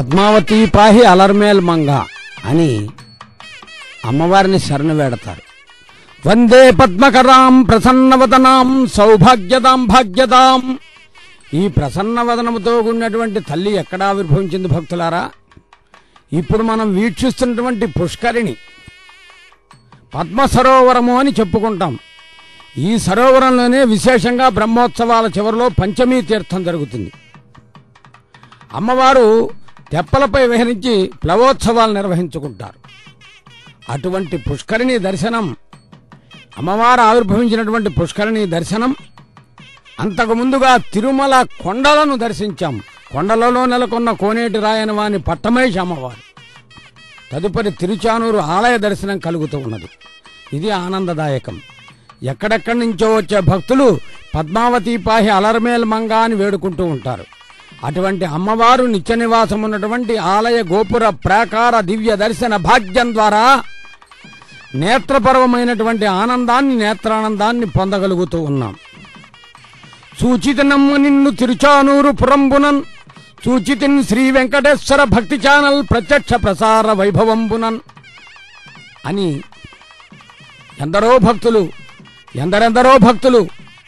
పద్మావతి పాహి అలర్మేల్ మంగ అని అమ్మవారిని శరణు వేడతారు వందే పద్మకరాం ప్రసన్నవదనాం సౌభాగ్యదాం భాగ్యదాం ఈ ప్రసన్నవదనముతో కూడినటువంటి తల్లి ఎక్కడ ఆవిర్భవించింది భక్తులారా ఇప్పుడు మనం వీక్షిస్తున్నటువంటి పుష్కరిణి పద్మ సరోవరము అని చెప్పుకుంటాం ఈ సరోవరంలోనే విశేషంగా బ్రహ్మోత్సవాల చివరిలో పంచమీ తీర్థం జరుగుతుంది అమ్మవారు తెప్పలపై విహరించి ప్లవోత్సవాలు నిర్వహించుకుంటారు అటువంటి పుష్కరిణి దర్శనం అమ్మవారు ఆవిర్భవించినటువంటి పుష్కరిణి దర్శనం అంతకు ముందుగా తిరుమల కొండలను దర్శించాం కొండలలో నెలకొన్న కోనేటి రాయని వాని పట్టమేష అమ్మవారు తదుపరి తిరుచానూరు ఆలయ దర్శనం కలుగుతూ ఉన్నది ఇది ఆనందదాయకం ఎక్కడెక్కడి నుంచో వచ్చే భక్తులు పద్మావతి పాహి అలర్మేల్ మంగా అని వేడుకుంటూ ఉంటారు అటువంటి అమ్మవారు నిత్య నివాసం ఉన్నటువంటి ఆలయ గోపుర ప్రాకార దివ్య దర్శన భాగ్యం ద్వారా నేత్రపర్వమైనటువంటి ఆనందాన్ని నేత్రానందాన్ని పొందగలుగుతూ ఉన్నాం సూచితనమ్మ నిన్ను తిరుచానూరు పురంబునన్ సూచితిన్ శ్రీ వెంకటేశ్వర భక్తి ఛానల్ ప్రత్యక్ష ప్రసార వైభవంబునన్ అని ఎందరో భక్తులు ఎందరెందరో భక్తులు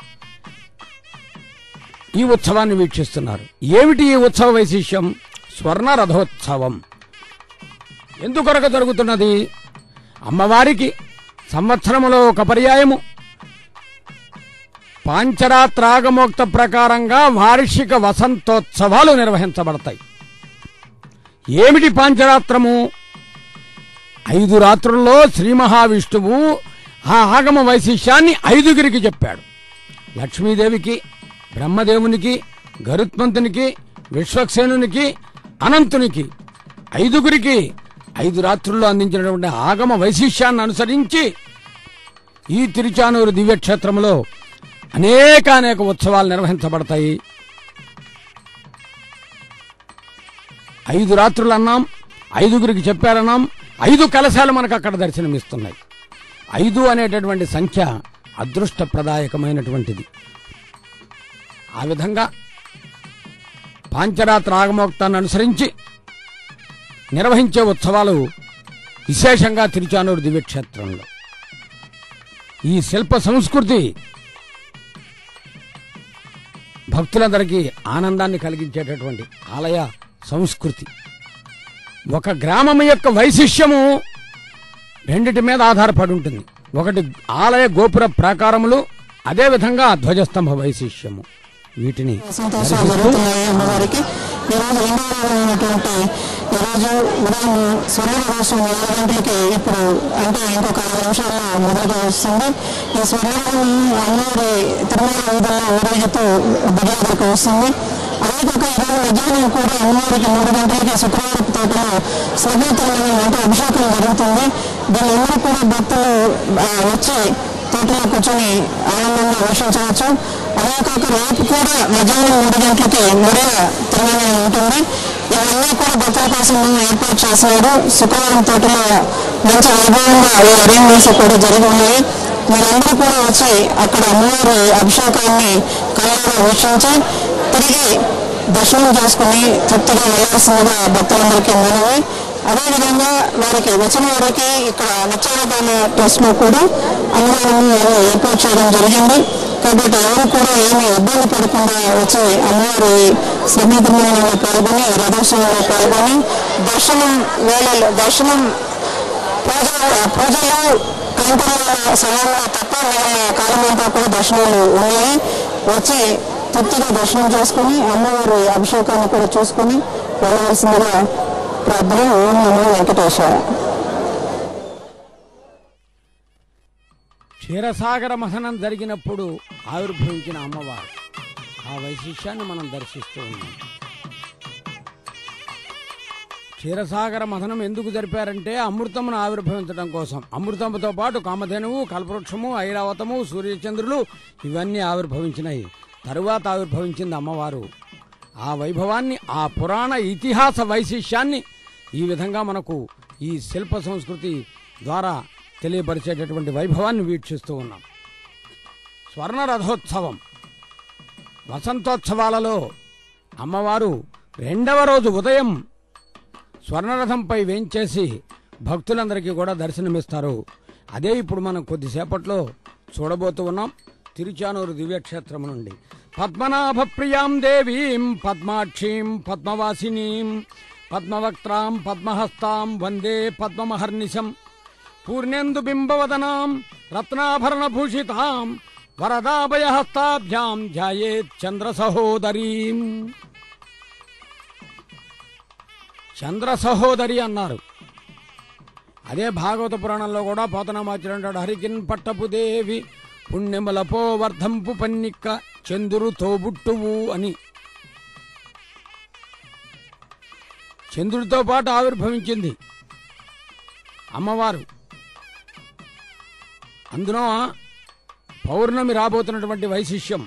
ఈ ఉత్సవాన్ని వీక్షిస్తున్నారు ఏమిటి ఈ ఉత్సవ వైశిష్యం స్వర్ణ రథోత్సవం ఎందుకొరకు జరుగుతున్నది అమ్మవారికి సంవత్సరములో ఒక పర్యాయము పాంచరాత్రాగమోక్త ప్రకారంగా వార్షిక వసంతోత్సవాలు నిర్వహించబడతాయి ఏమిటి పాంచరాత్రము ఐదు రాత్రుల్లో శ్రీ మహావిష్ణువు ఆ ఆగమ వైశిష్యాన్ని ఐదుగురికి చెప్పాడు లక్ష్మీదేవికి బ్రహ్మదేవునికి గరుత్మంతునికి విశ్వక్సేనునికి అనంతునికి ఐదుగురికి ఐదు రాత్రుల్లో అందించినటువంటి ఆగమ వైశిష్యాన్ని అనుసరించి ఈ తిరుచానూరు దివ్యక్షేత్రంలో అనేక అనేక ఉత్సవాలు నిర్వహించబడతాయి ఐదు రాత్రులు అన్నాం ఐదుగురికి చెప్పారన్నాం ఐదు కలశాలు మనకు అక్కడ దర్శనమిస్తున్నాయి ఐదు అనేటటువంటి సంఖ్య అదృష్టప్రదాయకమైనటువంటిది ఆ విధంగా పాంచరాత్ర ఆగమోక్తాన్ని అనుసరించి నిర్వహించే ఉత్సవాలు విశేషంగా తిరుచానూరు దివ్యక్షేత్రంలో ఈ శిల్ప సంస్కృతి భక్తులందరికీ ఆనందాన్ని కలిగించేటటువంటి ఆలయ సంస్కృతి ఒక గ్రామం యొక్క వైశిష్యము రెండిటి మీద ఆధారపడి ఉంటుంది ఒకటి ఆలయ గోపుర ప్రాకారములు అదేవిధంగా ధ్వజస్తంభ వైశిష్యము వీటిని సంతోషాలు జరుగుతున్నాయి అమ్మవారికి ఈరోజు రెండో రోజు అయినటువంటి ఈరోజు ఉదయం సూర్యోదయం ఏడు గంటలకి ఇప్పుడు అంటే ఇంకొక ఐదు నిమిషాల్లో మొదలుగా వస్తుంది ఈ సూర్యోదయం అమ్మవారి తిరుమల వీధుల్లో ఊరేగుతూ దిగేందుకు వస్తుంది అలాగే ఒక ఈరోజు మధ్యాహ్నం కూడా అమ్మవారికి మూడు గంటలకి శుక్రవారం తోటలో స్వగీతమైన అంటే అభిషేకం జరుగుతుంది దీని అందరూ కూడా భక్తులు ఆ, వచ్చి తోటలో కూర్చొని ఆనందంగా వీక్షించవచ్చు అలా కాక రేపు కూడా మధ్యాహ్నం మూడు గంటలకి మరో తిరుమల ఉంటుంది ఇవన్నీ కూడా భక్తుల కోసం మనం ఏర్పాటు చేసినాడు శుక్రవారం తోటలో మంచి వైభవంగా ఈ అరేంజ్మెంట్స్ కూడా జరిగి ఉన్నాయి మీరందరూ కూడా వచ్చి అక్కడ అమ్మవారి అభిషేకాన్ని కళ్ళలో వీక్షించి తిరిగి దర్శనం చేసుకుని తృప్తిగా వెళ్ళాల్సిందిగా భక్తులందరికీ మనవి అదేవిధంగా వారికి వచ్చిన వారికి ఇక్కడ నిత్యానదాన ట్రస్ట్ లో కూడా అన్నదానాన్ని ఏర్పాటు చేయడం జరిగింది కాబట్టి ఎవరు కూడా ఏమి ఇబ్బంది పడకుండా వచ్చి అమ్మవారి సన్నిధిలో పాల్గొని రథోత్సవంలో పాల్గొని దర్శనం వేళలో దర్శనం పూజ పూజలు కంకణాల సమయంలో తప్ప మిగిలిన కాలమంతా కూడా దర్శనాలు ఉన్నాయి వచ్చి తృప్తిగా దర్శనం చేసుకుని అమ్మవారి అభిషేకాన్ని కూడా చూసుకుని వెళ్ళవలసిందిగా ప్రార్థన ఓం నమో వెంకటేశ్వర క్షీరసాగర మథనం జరిగినప్పుడు ఆవిర్భవించిన అమ్మవారు ఆ వైశిష్యాన్ని మనం దర్శిస్తూ ఉన్నాం క్షీరసాగర మథనం ఎందుకు జరిపారంటే అమృతమును ఆవిర్భవించడం కోసం అమృతముతో పాటు కామధేనువు కల్పవృక్షము ఐరావతము సూర్యచంద్రులు ఇవన్నీ ఆవిర్భవించినాయి తరువాత ఆవిర్భవించింది అమ్మవారు ఆ వైభవాన్ని ఆ పురాణ ఇతిహాస వైశిష్యాన్ని ఈ విధంగా మనకు ఈ శిల్ప సంస్కృతి ద్వారా తెలియపరిచేటటువంటి వైభవాన్ని వీక్షిస్తూ ఉన్నాం స్వర్ణ రథోత్సవం వసంతోత్సవాలలో అమ్మవారు రెండవ రోజు ఉదయం స్వర్ణరథంపై వేంచేసి భక్తులందరికీ కూడా దర్శనమిస్తారు అదే ఇప్పుడు మనం కొద్దిసేపట్లో చూడబోతూ ఉన్నాం తిరుచానూరు దివ్యక్షేత్రం నుండి పద్మనాభ ప్రియాం దేవీం పద్మాక్షీం పద్మవాసినీం పద్మవక్త్రాం పద్మహస్తాం వందే పద్మమహర్నిశం పూర్ణేందు బింబవదనాం రత్నాభరణభూషితాం వరదాభయహస్తాభ్యాం ధ్యాయేత్ చంద్ర సహోదరీం చంద్ర సహోదరి అన్నారు అదే భాగవత పురాణంలో కూడా పోతనామాచుడు అంటాడు హరికిన్ పట్టపు దేవి పుణ్యములపో వర్ధంపు పన్నిక్క చంద్రు తోబుట్టువు అని చంద్రుడితో పాటు ఆవిర్భవించింది అమ్మవారు అందులో పౌర్ణమి రాబోతున్నటువంటి వైశిష్యం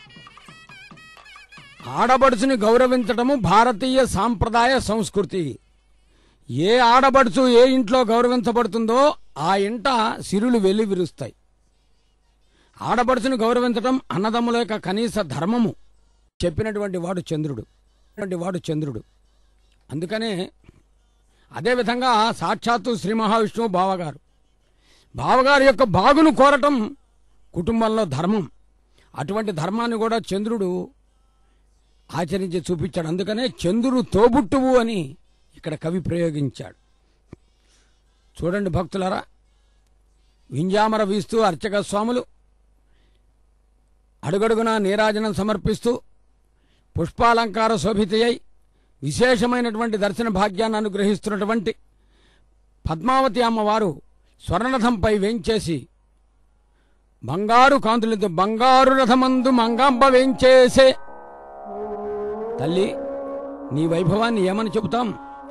ఆడబడుచుని గౌరవించటము భారతీయ సాంప్రదాయ సంస్కృతి ఏ ఆడబడుచు ఏ ఇంట్లో గౌరవించబడుతుందో ఆ ఇంట సిరులు వెళ్లి విరుస్తాయి ఆడబడుచుని గౌరవించటం అన్నదమ్ముల యొక్క కనీస ధర్మము చెప్పినటువంటి వాడు చంద్రుడు చెప్పినటువంటి వాడు చంద్రుడు అందుకనే అదేవిధంగా సాక్షాత్తు శ్రీ మహావిష్ణువు బావగారు బావగారి యొక్క బాగును కోరటం కుటుంబంలో ధర్మం అటువంటి ధర్మాన్ని కూడా చంద్రుడు ఆచరించి చూపించాడు అందుకనే చంద్రుడు తోబుట్టువు అని ఇక్కడ కవి ప్రయోగించాడు చూడండి భక్తులరా వింజామర వీస్తూ అర్చక స్వాములు అడుగడుగునా నీరాజనం సమర్పిస్తూ పుష్పాలంకార శోభితయ్యై విశేషమైనటువంటి దర్శన భాగ్యాన్ని అనుగ్రహిస్తున్నటువంటి పద్మావతి అమ్మవారు స్వర్ణరథంపై వేంచేసి బంగారు కాంతులతో బంగారు రథమందు మంగాంబ వేంచేసే తల్లి నీ వైభవాన్ని ఏమని చెబుతాం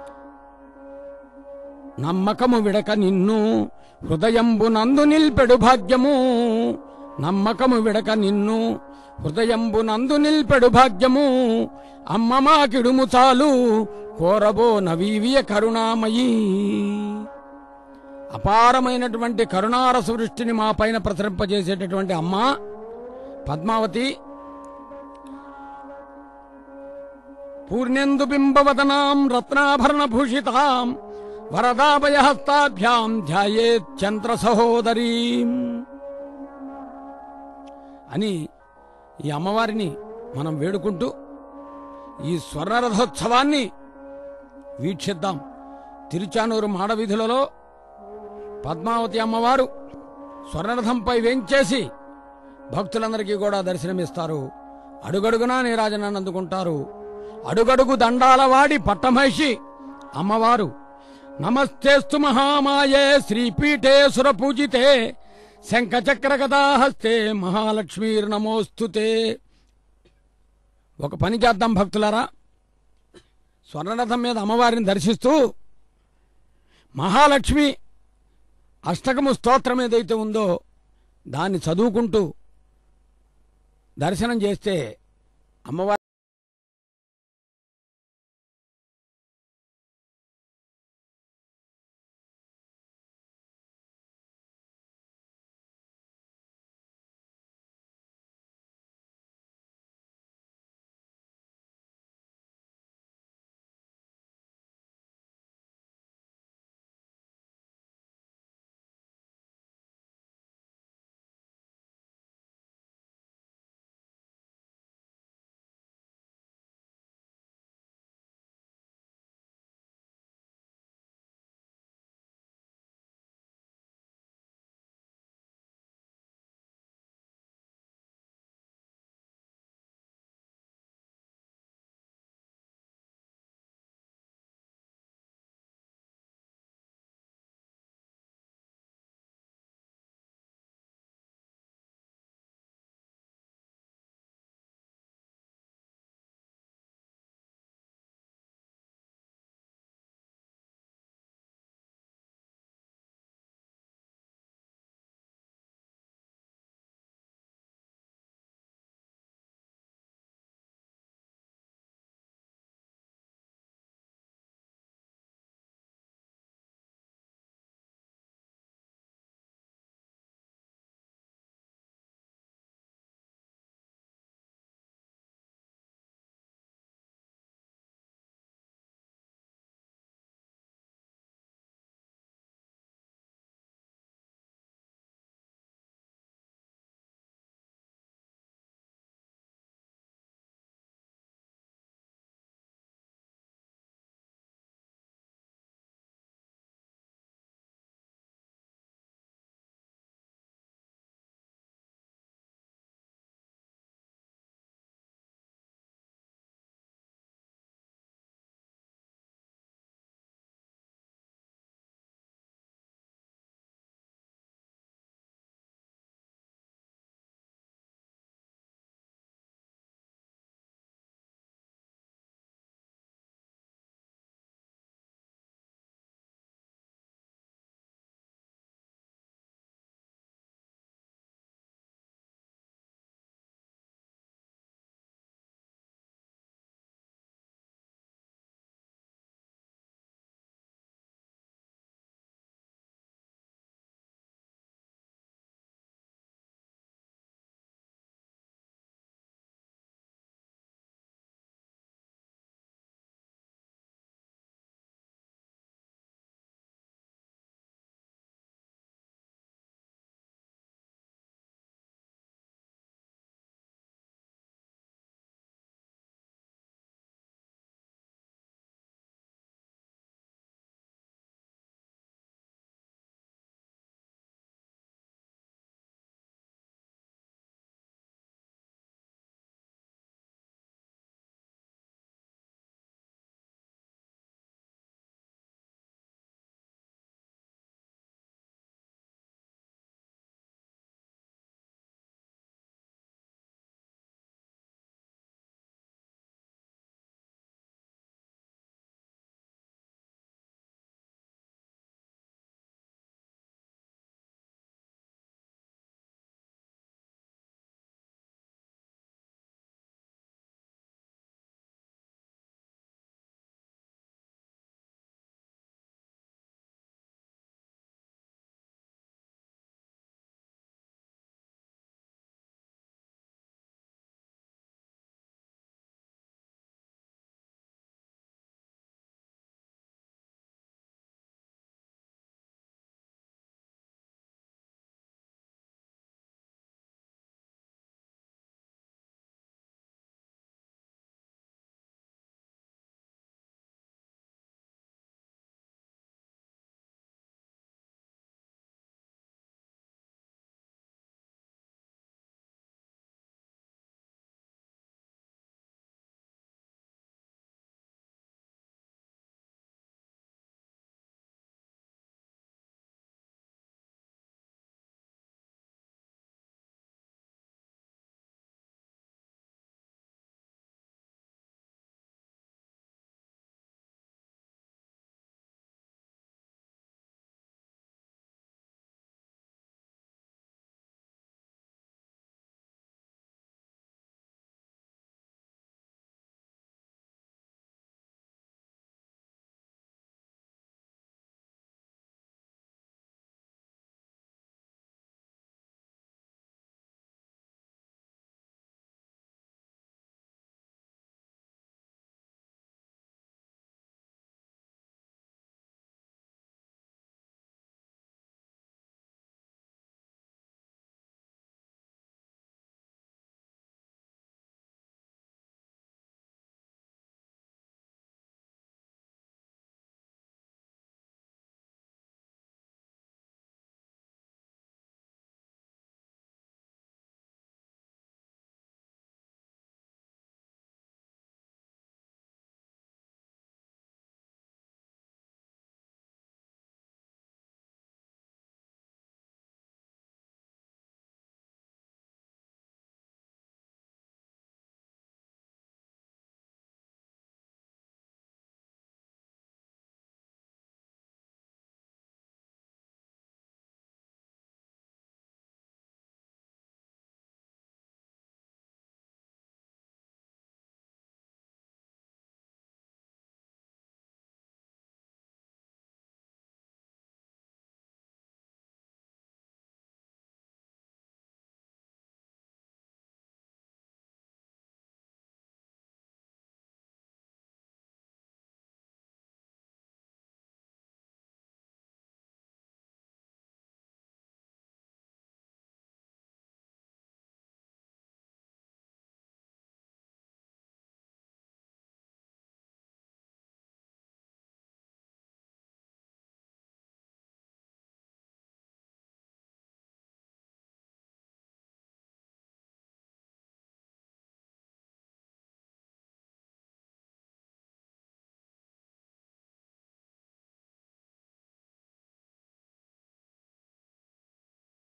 నమ్మకము విడక నిన్ను హృదయంబు నందు నిల్పెడు భాగ్యము నమ్మకము విడక నిన్ను హృదయంబు నందు నిల్పెడు భాగ్యము అమ్మ మాకిడుము చాలు కోరబో నవీవియ కరుణామయీ అపారమైనటువంటి కరుణారస వృష్టిని మా పైన ప్రసరింపజేసేటటువంటి అమ్మ పద్మావతి పూర్ణేందు బింబవదనాం రత్నాభరణ భూషితాం వరదాభయహస్తాభ్యాం ధ్యాయేత్ చంద్ర సహోదరీం అని ఈ అమ్మవారిని మనం వేడుకుంటూ ఈ స్వర్ణరథోత్సవాన్ని వీక్షిద్దాం తిరుచానూరు మాడవీధులలో పద్మావతి అమ్మవారు స్వర్ణరథంపై వేంచేసి భక్తులందరికీ కూడా దర్శనమిస్తారు అడుగడుగునా నీరాజనాన్ని అందుకుంటారు అడుగడుగు దండాల వాడి పట్టమహిషి అమ్మవారు నమస్తేస్తు మహామాయే శ్రీపీఠే సురపూజితే శంఖచక్ర గదాహస్తే మహాలక్ష్మీర్నమోస్తుతే ఒక పని చేద్దాం భక్తులారా స్వర్ణరథం మీద అమ్మవారిని దర్శిస్తూ మహాలక్ష్మి అష్టకము స్తోత్రం ఏదైతే ఉందో దాన్ని చదువుకుంటూ దర్శనం చేస్తే అమ్మవారి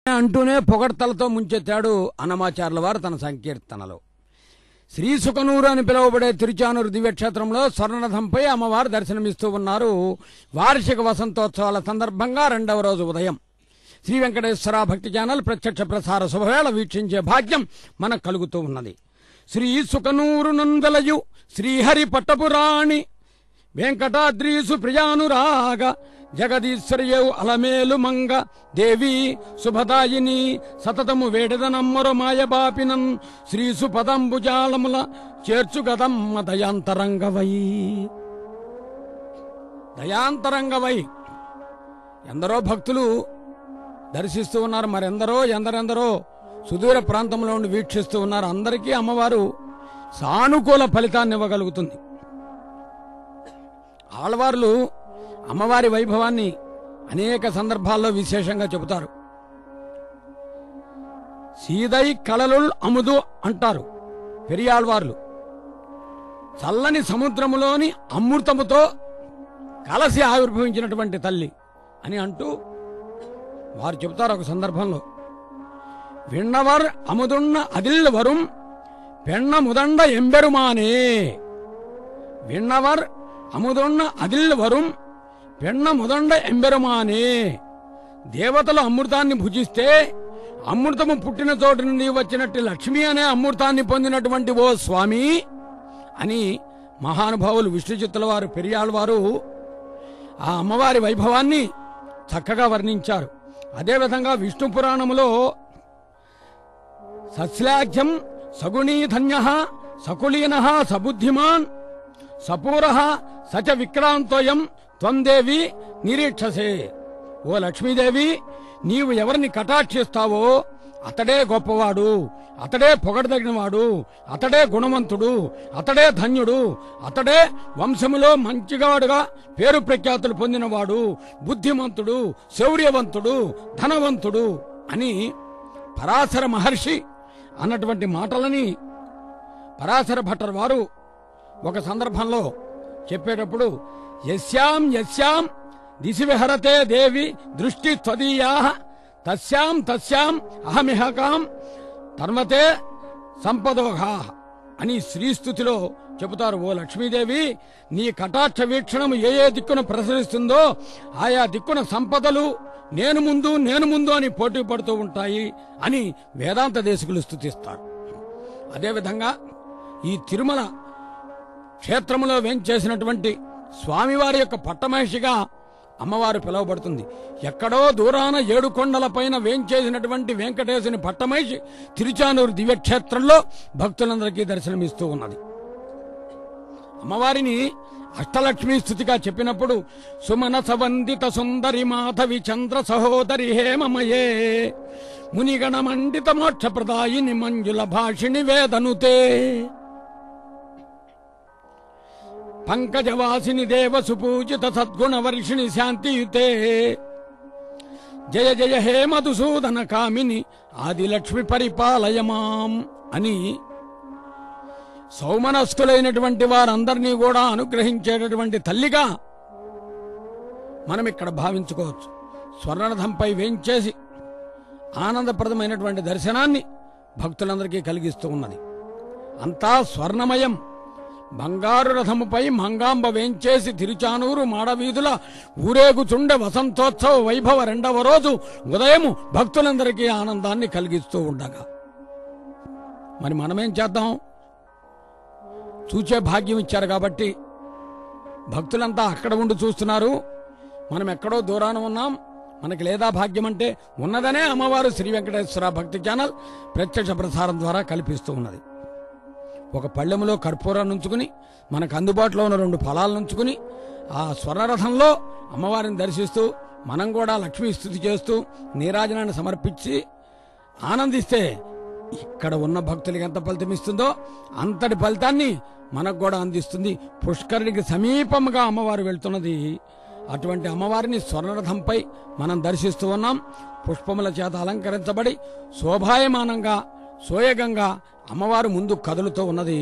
అంటూనే పొగడ్తలతో ముంచెత్తాడు అన్నమాచార్ల వారు తన సంకీర్తనలో శ్రీ సుకనూరు అని పిలువబడే తిరుచానూరు దివ్యక్షేత్రంలో స్వర్ణరథంపై అమ్మవారు దర్శనమిస్తూ ఉన్నారు వార్షిక వసంతోత్సవాల సందర్భంగా రెండవ రోజు ఉదయం శ్రీ వెంకటేశ్వర భక్తి ఛానల్ ప్రత్యక్ష ప్రసార శుభవేళ వీక్షించే భాగ్యం మనకు కలుగుతూ ఉన్నది శ్రీ సుకనూరు నందలయు శ్రీహరి పట్టపురాణి వెంకటాద్రీసు ప్రియానురాగ జగదీశ్వర్యవు అలమేలు మంగ దేవి శుభదాయిని సతతము వేడదనమ్మరు మాయబాపినన్ శ్రీ సుపదంబుజాలముల చేర్చుగదమ్మ దయాంతరంగవై దయాంతరంగవై ఎందరో భక్తులు దర్శిస్తూ ఉన్నారు మరెందరో ఎందరెందరో సుదూర ప్రాంతంలో ఉండి వీక్షిస్తూ ఉన్నారు అందరికీ అమ్మవారు సానుకూల ఫలితాన్ని ఇవ్వగలుగుతుంది ఆళ్వార్లు అమ్మవారి వైభవాన్ని అనేక సందర్భాల్లో విశేషంగా చెబుతారు సీదై కళలుల్ అముదు అంటారు పెరియాళ్వార్లు చల్లని సముద్రములోని అమృతముతో కలసి ఆవిర్భవించినటువంటి తల్లి అని అంటూ వారు చెబుతారు ఒక సందర్భంలో విన్నవర్ అముదున్న అదిల్ వரும் పెన్న ముదండ ఎంబెరుమానే విన్నవర్ అముదున్న అదిల్ వரும் పెన్న ముదండ ఎంబెరుమానే దేవతలు అమృతాన్ని భుజిస్తే అమృతము పుట్టిన చోటు నుండి వచ్చినట్టు లక్ష్మి అనే అమృతాన్ని పొందినటువంటి ఓ స్వామి అని మహానుభావులు విష్ణుచిత్తుల వారు పెరియాళ్ళ వారు ఆ అమ్మవారి వైభవాన్ని చక్కగా వర్ణించారు అదేవిధంగా విష్ణు పురాణములో సస్లాఖ్యం సగుణీధన్య సకులీన సబుద్ధిమాన్ సపూర సచ విక్రాంతోయం త్వం దేవి నిరీక్షసే ఓ లక్ష్మీదేవి నీవు ఎవరిని కటాక్షిస్తావో అతడే గొప్పవాడు అతడే పొగడదగినవాడు అతడే గుణవంతుడు అతడే ధన్యుడు అతడే వంశములో మంచిగాడుగా పేరు ప్రఖ్యాతులు పొందినవాడు బుద్ధిమంతుడు శౌర్యవంతుడు ధనవంతుడు అని పరాశర మహర్షి అన్నటువంటి మాటలని పరాశర భట్టర్ వారు ఒక సందర్భంలో చెప్పేటప్పుడు యస్యాం యస్యాం దిశి విహరతే దేవి దృష్టి త్వదీయా తస్యాం తస్యాం అహమిహకాం తర్మతే సంపదోఘా అని శ్రీస్థుతిలో చెబుతారు ఓ లక్ష్మీదేవి నీ కటాక్ష వీక్షణము ఏ ఏ దిక్కున ప్రసరిస్తుందో ఆయా దిక్కున సంపదలు నేను ముందు నేను ముందు అని పోటీ పడుతూ ఉంటాయి అని వేదాంత దేశకులు స్థుతిస్తారు అదేవిధంగా ఈ తిరుమల క్షేత్రములో వేంచేసినటువంటి స్వామివారి యొక్క పట్టమహిషిగా అమ్మవారు పిలువబడుతుంది ఎక్కడో దూరాన ఏడు కొండల పైన వేంచేసినటువంటి వెంకటేశుని పట్టమహిషి తిరుచానూరు దివ్యక్షేత్రంలో భక్తులందరికీ దర్శనమిస్తూ ఉన్నది అమ్మవారిని అష్టలక్ష్మీ స్థుతిగా చెప్పినప్పుడు సుమనస వందిత సుందరి మాధవి చంద్ర సహోదరి హేమమయే మునిగణ మండిత మోక్ష ప్రదాయిని మంజుల భాషిణి వేదనుతే పంకజవాసిని దేవ సుపూజిత సద్గుణ వర్షిణి శాంతియుతే జయ జయ హే మధుసూదన కామిని ఆదిలక్ష్మి పరిపాలయ మాం అని సౌమనస్కులైనటువంటి వారందరినీ కూడా అనుగ్రహించేటటువంటి తల్లిగా మనం ఇక్కడ భావించుకోవచ్చు స్వర్ణరథంపై వేంచేసి ఆనందప్రదమైనటువంటి దర్శనాన్ని భక్తులందరికీ కలిగిస్తూ ఉన్నది అంతా స్వర్ణమయం బంగారు రథముపై మంగాంబ వేంచేసి తిరుచానూరు మాడవీధుల ఊరేగుచుండె వసంతోత్సవ వైభవ రెండవ రోజు ఉదయము భక్తులందరికీ ఆనందాన్ని కలిగిస్తూ ఉండగా మరి మనమేం చేద్దాం చూచే భాగ్యం ఇచ్చారు కాబట్టి భక్తులంతా అక్కడ ఉండి చూస్తున్నారు మనం ఎక్కడో దూరాన ఉన్నాం మనకి లేదా భాగ్యం అంటే ఉన్నదనే అమ్మవారు శ్రీ వెంకటేశ్వర భక్తి ఛానల్ ప్రత్యక్ష ప్రసారం ద్వారా కల్పిస్తూ ఉన్నది ఒక పళ్ళెములో కర్పూరాన్ని ఉంచుకుని మనకు అందుబాటులో ఉన్న రెండు ఫలాలను ఉంచుకుని ఆ స్వర్ణరథంలో అమ్మవారిని దర్శిస్తూ మనం కూడా లక్ష్మీ స్థుతి చేస్తూ నీరాజనాన్ని సమర్పించి ఆనందిస్తే ఇక్కడ ఉన్న భక్తులకి ఎంత ఫలితం ఇస్తుందో అంతటి ఫలితాన్ని మనకు కూడా అందిస్తుంది పుష్కరుడికి సమీపంగా అమ్మవారు వెళ్తున్నది అటువంటి అమ్మవారిని స్వర్ణరథంపై మనం దర్శిస్తూ ఉన్నాం పుష్పముల చేత అలంకరించబడి శోభాయమానంగా సోయగంగా అమ్మవారు ముందు కదులుతూ ఉన్నది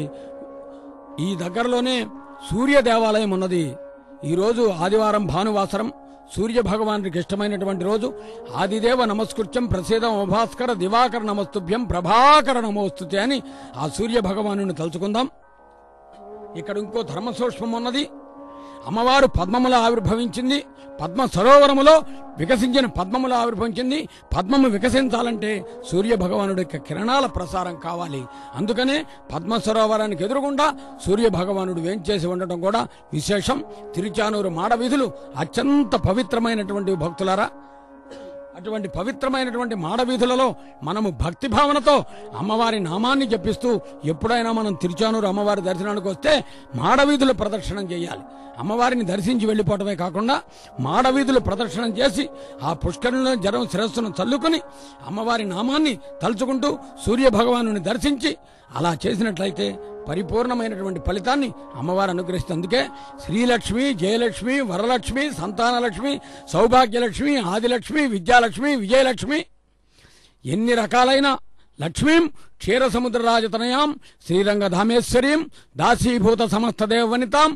ఈ దగ్గరలోనే సూర్య దేవాలయం ఉన్నది ఈరోజు ఆదివారం భానువాసరం సూర్య భగవానుడికి ఇష్టమైనటువంటి రోజు ఆదిదేవ నమస్కృత్యం ప్రసేదం భాస్కర దివాకర నమస్తుభ్యం ప్రభాకర నమోస్తుతే అని ఆ సూర్య భగవాను తలుచుకుందాం ఇక్కడ ఇంకో ధర్మ సూక్ష్మం ఉన్నది అమ్మవారు పద్మములో ఆవిర్భవించింది పద్మ సరోవరములో వికసించిన పద్మములో ఆవిర్భవించింది పద్మము వికసించాలంటే సూర్య భగవానుడి యొక్క కిరణాల ప్రసారం కావాలి అందుకనే పద్మ సరోవరానికి ఎదురుగుండా సూర్య భగవానుడు వేంచేసి ఉండటం కూడా విశేషం తిరుచానూరు మాడవీధులు అత్యంత పవిత్రమైనటువంటి భక్తులారా అటువంటి పవిత్రమైనటువంటి మాడవీధులలో మనము భక్తి భావనతో అమ్మవారి నామాన్ని జపిస్తూ ఎప్పుడైనా మనం తిరుచానూరు అమ్మవారి దర్శనానికి వస్తే మాడవీధుల ప్రదక్షిణం చేయాలి అమ్మవారిని దర్శించి వెళ్ళిపోవటమే కాకుండా మాడవీధులు ప్రదక్షిణం చేసి ఆ పుష్కరంలో జలం శిరస్సును చల్లుకొని అమ్మవారి నామాన్ని తలుచుకుంటూ సూర్య భగవాను దర్శించి అలా చేసినట్లయితే పరిపూర్ణమైనటువంటి ఫలితాన్ని అమ్మవారు అనుగ్రహిస్తుంది అందుకే శ్రీలక్ష్మి జయలక్ష్మి వరలక్ష్మి సంతానలక్ష్మి సౌభాగ్యలక్ష్మి ఆదిలక్ష్మి విద్యాలక్ష్మి విజయలక్ష్మి ఎన్ని రకాలైన లక్ష్మీం క్షీరసముద్రరాజతనయాం శ్రీరంగధామేశ్వరీం దాసీభూత సమస్త దేవవనితాం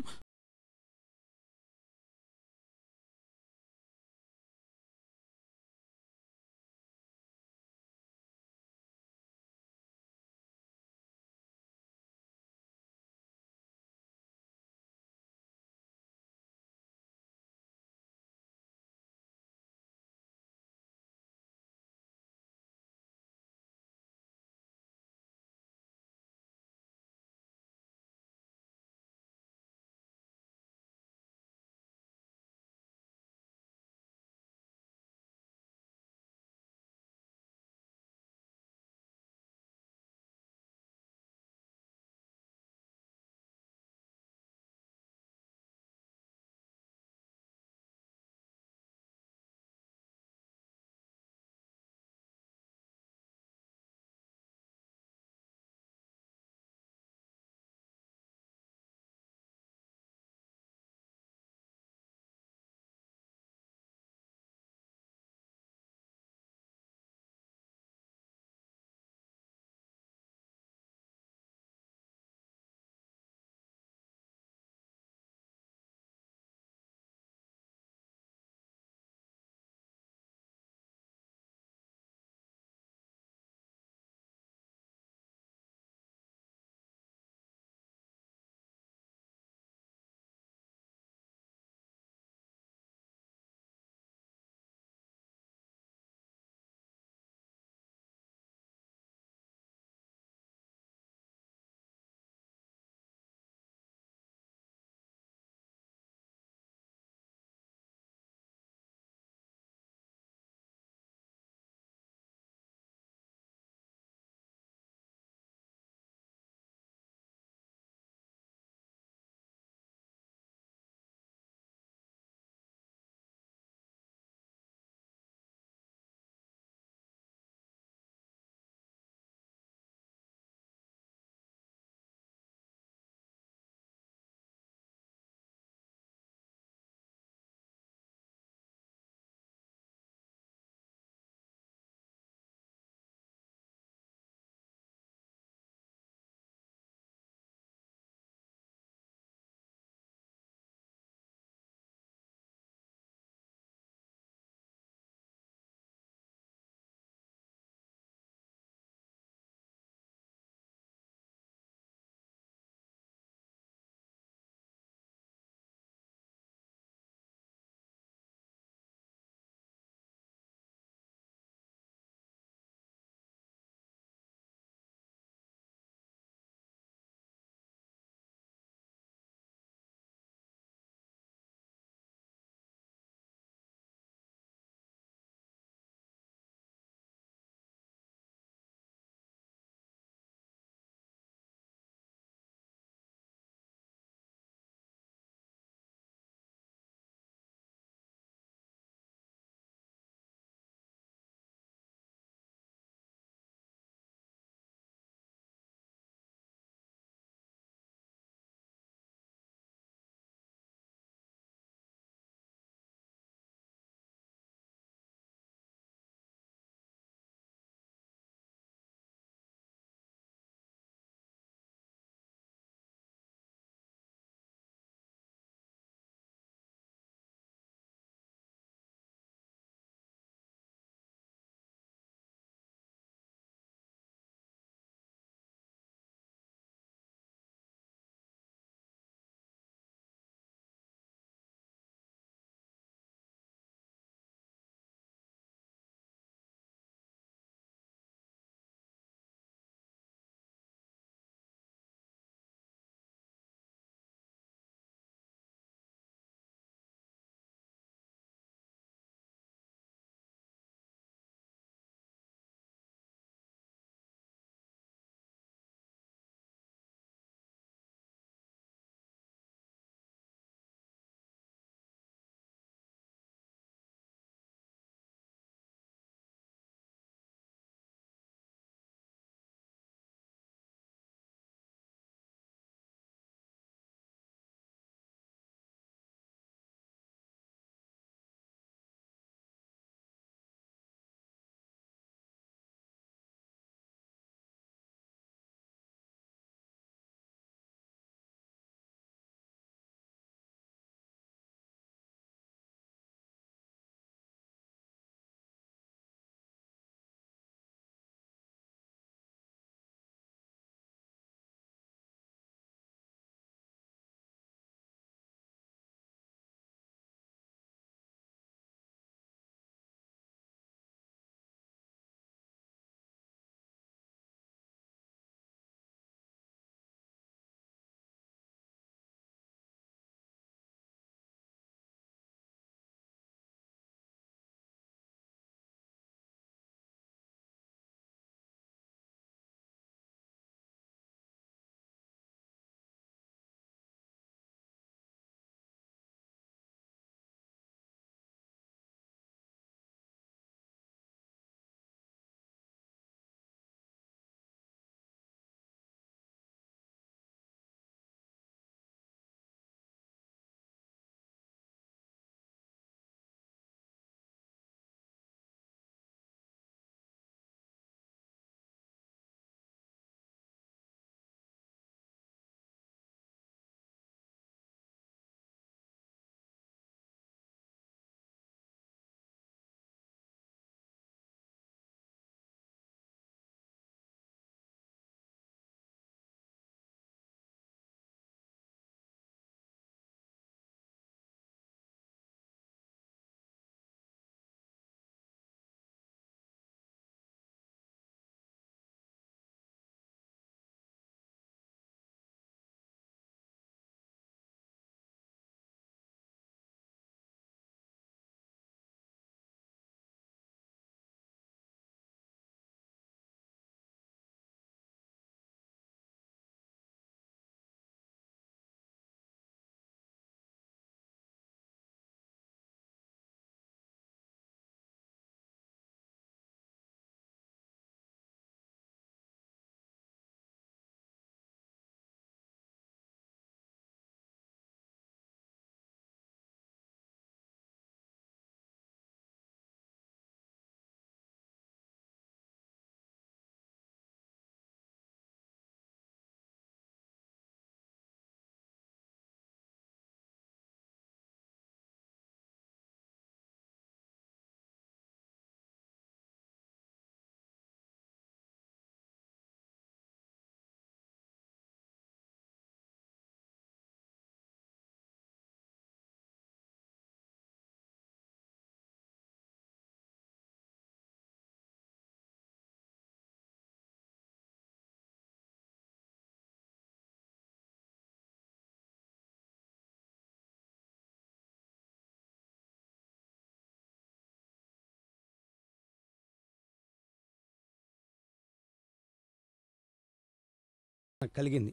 నాకు కలిగింది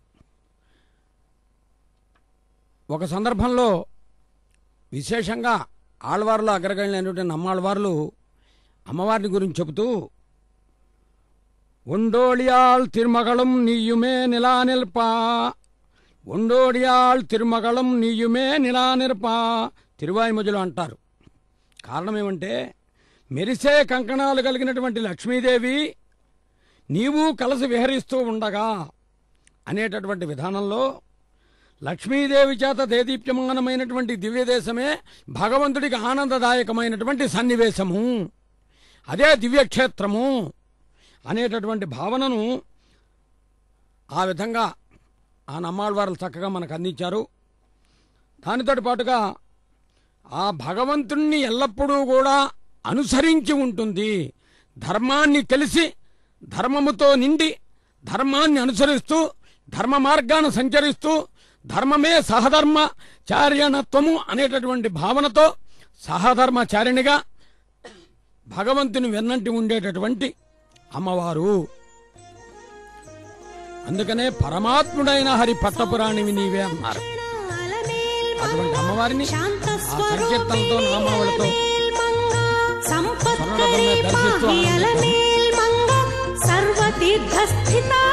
ఒక సందర్భంలో విశేషంగా ఆళ్వార్లు అగ్రగణ్యులైనటువంటి నమ్మాళ్వార్లు అమ్మవారిని గురించి చెబుతూ ఒండోడియాల్ తిరుమగళం నీయుమే నిలా నిల్పా ఒండోడియాల్ తిరుమగళం నీయుమే నిలా నిల్పా తిరువాయిమజులు అంటారు కారణం ఏమంటే మెరిసే కంకణాలు కలిగినటువంటి లక్ష్మీదేవి నీవు కలిసి విహరిస్తూ ఉండగా అనేటటువంటి విధానంలో లక్ష్మీదేవి చేత దేదీప్యమానమైనటువంటి దివ్యదేశమే భగవంతుడికి ఆనందదాయకమైనటువంటి సన్నివేశము అదే దివ్యక్షేత్రము అనేటటువంటి భావనను ఆ విధంగా ఆ నమ్మాళ్ళవారు చక్కగా మనకు అందించారు దానితో పాటుగా ఆ భగవంతుణ్ణి ఎల్లప్పుడూ కూడా అనుసరించి ఉంటుంది ధర్మాన్ని తెలిసి ధర్మముతో నిండి ధర్మాన్ని అనుసరిస్తూ ధర్మ మార్గాన్ని సంచరిస్తూ ధర్మమే సహధర్మ చార్యణత్వము అనేటటువంటి భావనతో సహధర్మచారిణిగా భగవంతుని వెన్నంటి ఉండేటటువంటి అమ్మవారు అందుకనే పరమాత్ముడైన హరి పట్టపురాణివి నీవే అన్నారు అటువంటి అమ్మవారిని ఆ సంకీర్తనతో నామావళితో సంపత్కరే స్వర్ణరథం మీద దర్శిస్తూ పాహి ఆనందిద్దాం. అలమేల్ మంగ సర్వతీర్థస్థితా